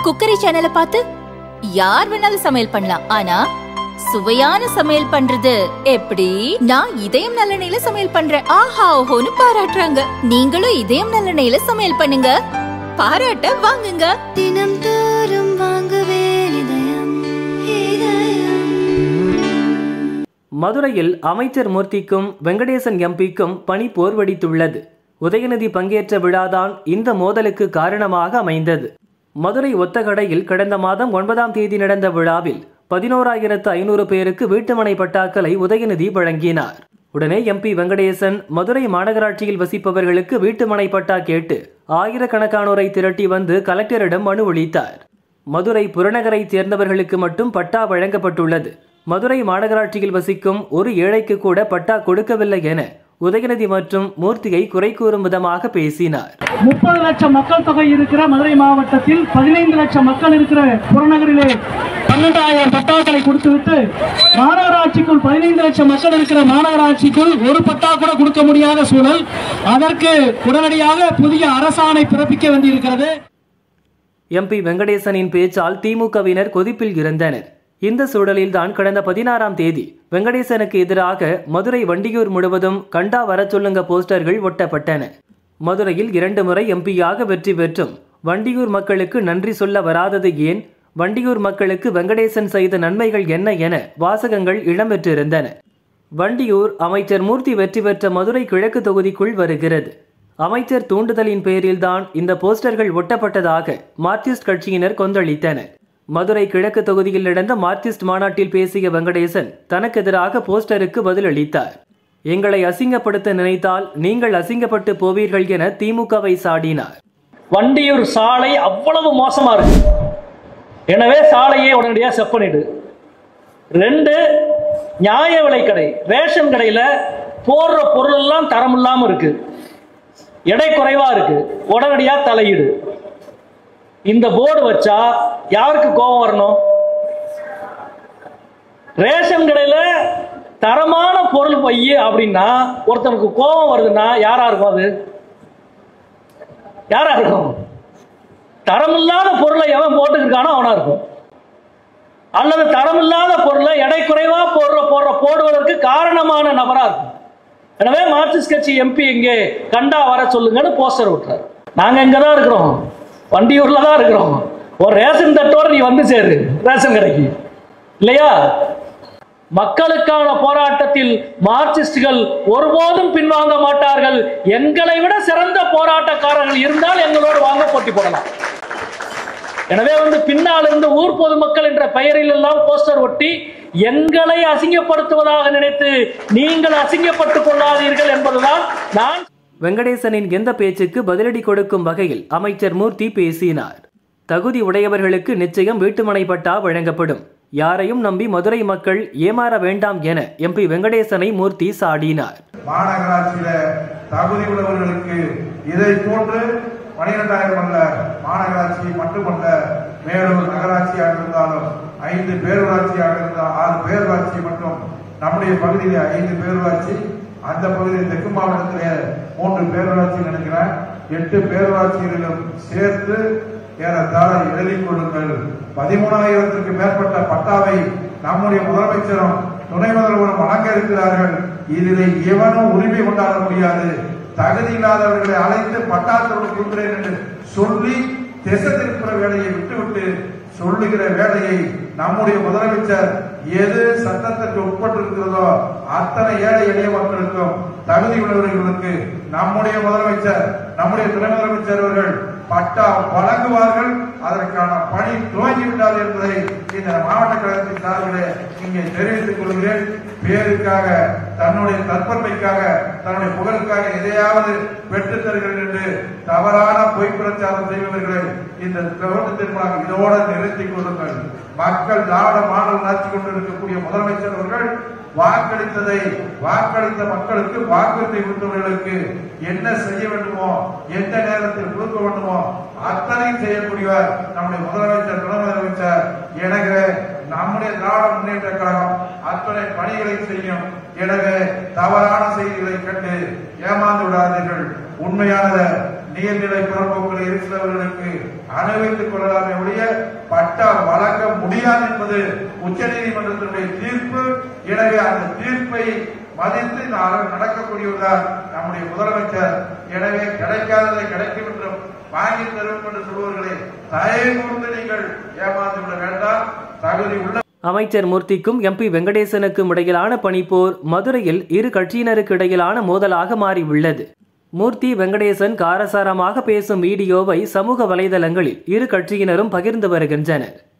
cookery சேனலை பார்த்து யார் வேணாலும் சமையல் பண்ணலாம் ஆனா சுவையான சமையல் பண்றது எப்படி நான் இதயம் நல்லெண்ணெயில சமையல் பண்றேன் ஆஹா ஓஹோன்னு பாராட்டுறாங்க நீங்களும் இதயம் நல்லெண்ணெயில சமையல் பண்ணுங்க பாராட்ட வாங்குங்க தினம் தோறும் வாங்குவே இதயம் இதயம் மதுரையில் அமைச்சர் மூர்த்திக்கும் வெங்கடேசன் எம்பிக்கும் பணி போர் வெடித்துள்ளது உதயநிதி பங்கேற்ற விழாதான் இந்த மோதலுக்கு காரணமாக அமைந்தது மதுரை ஒத்தகடையில் கடந்த மாதம் ஒன்பதாம் தேதி நடந்த விழாவில் பதினோராயிரத்து ஐநூறு பேருக்கு வீட்டுமனை பட்டாக்களை உதயநிதி வழங்கினார் உடனே எம்பி வெங்கடேசன் மதுரை மாநகராட்சியில் வசிப்பவர்களுக்கு வீட்டுமனை பட்டா கேட்டு ஆயிரக்கணக்கானோரை திரட்டி வந்து கலெக்டரிடம் மனு அளித்தார் மதுரை புறநகரைச் சேர்ந்தவர்களுக்கு மட்டும் பட்டா வழங்கப்பட்டுள்ளது மதுரை மாநகராட்சியில் வசிக்கும் ஒரு ஏழைக்கு கூட பட்டா கொடுக்கவில்லை என உதயநிதி மற்றும் மூர்த்தியை குறை கூறும் விதமாக பேசினார் முப்பது லட்சம் மக்கள் தொகை இருக்கிற மதுரை மாவட்டத்தில் பதினைந்து லட்சம் மக்கள் இருக்கிற புறநகரிலே பன்னெண்டாயிரம் பட்டாக்களை கொடுத்துவிட்டு மாநகராட்சிக்குள் பதினைந்து லட்சம் மக்கள் இருக்கிற மாநகராட்சிக்குள் ஒரு பட்டா கூட கொடுக்க முடியாத சூழல் அதற்கு உடனடியாக புதிய அரசாணை பிறப்பிக்க வேண்டியிருக்கிறது எம்பி வெங்கடேசனின் பேச்சால் திமுகவினர் கொதிப்பில் இருந்தனர் இந்த சூழலில்தான் கடந்த பதினாறாம் தேதி வெங்கடேசனுக்கு எதிராக மதுரை வண்டியூர் முழுவதும் கண்டா வரச் சொல்லுங்க போஸ்டர்கள் ஒட்டப்பட்டன மதுரையில் இரண்டு முறை எம்பியாக வெற்றி பெற்றும் வண்டியூர் மக்களுக்கு நன்றி சொல்ல வராதது ஏன் வண்டியூர் மக்களுக்கு வெங்கடேசன் செய்த நன்மைகள் என்ன என வாசகங்கள் இடம்பெற்றிருந்தன வண்டியூர் அமைச்சர் மூர்த்தி வெற்றி பெற்ற மதுரை கிழக்கு தொகுதிக்குள் வருகிறது அமைச்சர் தூண்டுதலின் பேரில்தான் இந்த போஸ்டர்கள் ஒட்டப்பட்டதாக மார்க்சிஸ்ட் கட்சியினர் கொந்தளித்தனர் மதுரை கிழக்கு தொகுதியில் நடந்த மார்க்சிஸ்ட் மாநாட்டில் பேசிய வெங்கடேசன் தனக்கு எதிராக போஸ்டருக்கு பதிலளித்தார் எங்களை அசிங்கப்படுத்த நினைத்தால் நீங்கள் அசிங்கப்பட்டு போவீர்கள் என திமுகவை சாடினார் வண்டியூர் சாலை அவ்வளவு மோசமா இருக்கு எனவே சாலையை உடனடியாக செப் பண்ணிடு ரெண்டு நியாய விலை கடை ரேஷன் கடையில போடுற பொருள் எல்லாம் தரம் இல்லாம இருக்கு எடை குறைவா இருக்கு உடனடியா தலையிடு இந்த போர்டு வச்சா யாருக்கு கோபம் வரணும் ரேஷன் கடையில தரமான பொருள் பைய அப்படின்னா ஒருத்தனுக்கு கோபம் வருதுன்னா யாரா இருக்கும் அது யாரா இருக்கும் தரமில்லாத பொருளை எவன் போட்டுக்கிருக்கானோ அவனா இருக்கும் அல்லது தரமில்லாத பொருளை எடை குறைவா போடுற போடுற போடுவதற்கு காரணமான நபரா இருக்கும் எனவே மார்க்சிஸ்ட் கட்சி எம்பி இங்கே கண்டா வர சொல்லுங்கன்னு போஸ்டர் விட்டுறாரு நாங்க இங்க தான் இருக்கிறோம் வண்டியூர்ல தான் இருக்கிறோம் ஒரு ரேஷன் தட்டோட நீ வந்து சேரு ரேஷன் கடைக்கு இல்லையா மக்களுக்கான போராட்டத்தில் மார்க்சிஸ்டுகள் ஒருபோதும் பின்வாங்க மாட்டார்கள் எங்களை விட சிறந்த போராட்டக்காரர்கள் இருந்தால் எங்களோடு வாங்க போட்டி போடலாம் எனவே வந்து பின்னால் இருந்து ஊர் பொதுமக்கள் என்ற பெயரில் எல்லாம் போஸ்டர் ஒட்டி எங்களை அசிங்கப்படுத்துவதாக நினைத்து நீங்கள் அசிங்கப்பட்டுக் கொள்ளாதீர்கள் என்பதுதான் நான் வெங்கடேசனின் எந்த பேச்சுக்கு பதிலடி கொடுக்கும் வகையில் அமைச்சர் மூர்த்தி பேசினார் தகுதி உடையவர்களுக்கு நிச்சயம் வீட்டுமனை பட்டா வழங்கப்படும் யாரையும் நம்பி மதுரை மக்கள் ஏமாற வேண்டாம் என எம்பி வெங்கடேசனை மூர்த்தி சாடினார் மாநகராட்சியில தகுதி உள்ளவர்களுக்கு இதை போன்று பனிரெண்டாயிரம் அல்ல மாநகராட்சி மட்டுமல்ல மேலூர் நகராட்சியாக இருந்தாலும் ஐந்து பேரூராட்சியாக இருந்தால் ஆறு பேரூராட்சி மற்றும் நம்முடைய பகுதியில ஐந்து பேரூராட்சி அந்த பகுதியில் தெற்கு மாவட்டத்திலே மூன்று பேரூராட்சி நினைக்கிறேன் எட்டு பேரூராட்சிகளிலும் சேர்த்து ஏறத்தாழ எழுதிக் கொள்ளுங்கள் பதிமூணாயிரத்திற்கு மேற்பட்ட பட்டாவை நம்முடைய முதலமைச்சரும் துணை முதல்வரும் வழங்க இருக்கிறார்கள் இதில் எவனும் உரிமை கொண்டாட முடியாது தகுதி இல்லாதவர்களை அழைத்து பட்டாக்களோடு கொடுக்கிறேன் என்று சொல்லி திசை திருப்புற வேலையை விட்டுவிட்டு சொல்லுகிற வேலையை நம்முடைய முதலமைச்சர் எது சட்டத்திற்கு உட்பட்டிருக்கிறதோ அத்தனை ஏழை எளிய மக்களுக்கும் தகுதி உள்ளவர்களுக்கு நம்முடைய முதலமைச்சர் நம்முடைய துணை முதலமைச்சர் அவர்கள் பட்டா வழங்குவார்கள் அதற்கான பணி துவங்கிவிட்டார் என்பதை இந்த மாவட்ட கழகத்தின் சார்பிலே இங்கே தெரிவித்துக் கொள்கிறேன் பேருக்காக தன்னுடைய தற்பெருமைக்காக தன்னுடைய புகழுக்காக எதையாவது பெற்றுத் தருகிறேன் என்று தவறான பொய் பிரச்சாரம் செய்பவர்களை இந்த கவனத்தின் மூலம் இதோடு நிறுத்திக் கொள்ளுங்கள் மக்கள் திராவிட மாடல் ஆட்சி கொண்டிருக்கக்கூடிய முதலமைச்சர் அவர்கள் வாக்களித்ததை வாக்களித்த மக்களுக்கு வாக்குறுதி கொடுத்தவர்களுக்கு என்ன செய்ய வேண்டுமோ எந்த நேரத்தில் கொடுக்க வேண்டுமோ அத்தனையும் செய்யக்கூடியவர் நம்முடைய முதலமைச்சர் துணை முதலமைச்சர் எனவே நம்முடைய திராவிட முன்னேற்ற கழகம் அத்தனை பணிகளை செய்யும் எனவே தவறான செய்திகளை கண்டு ஏமாந்து விடாதீர்கள் உண்மையானத நீர்நிலை புறம்போக்குகள் இருக்கிறவர்களுக்கு அனுபவித்துக் கொள்ளலாமே ஒழிய என்பது உச்சநீதிமன்றத்தினுடைய தீர்ப்பு எனவே அந்த தீர்ப்பை மதித்து இந்த அரசு நடக்கக்கூடியவர்தான் நம்முடைய முதலமைச்சர் எனவே கிடைக்காததை கிடைக்கும் என்றும் வாங்கி தரும் என்று சொல்பவர்களை தயவு கூர்ந்து நீங்கள் ஏமாந்து விட வேண்டாம் தகுதி உள்ள அமைச்சர் மூர்த்திக்கும் எம்பி வெங்கடேசனுக்கும் இடையிலான பனிப்போர் மதுரையில் இரு கட்சியினருக்கு இடையிலான மோதலாக மாறியுள்ளது மூர்த்தி வெங்கடேசன் காரசாரமாக பேசும் வீடியோவை சமூக வலைதளங்களில் இரு கட்சியினரும் பகிர்ந்து வருகின்றனர்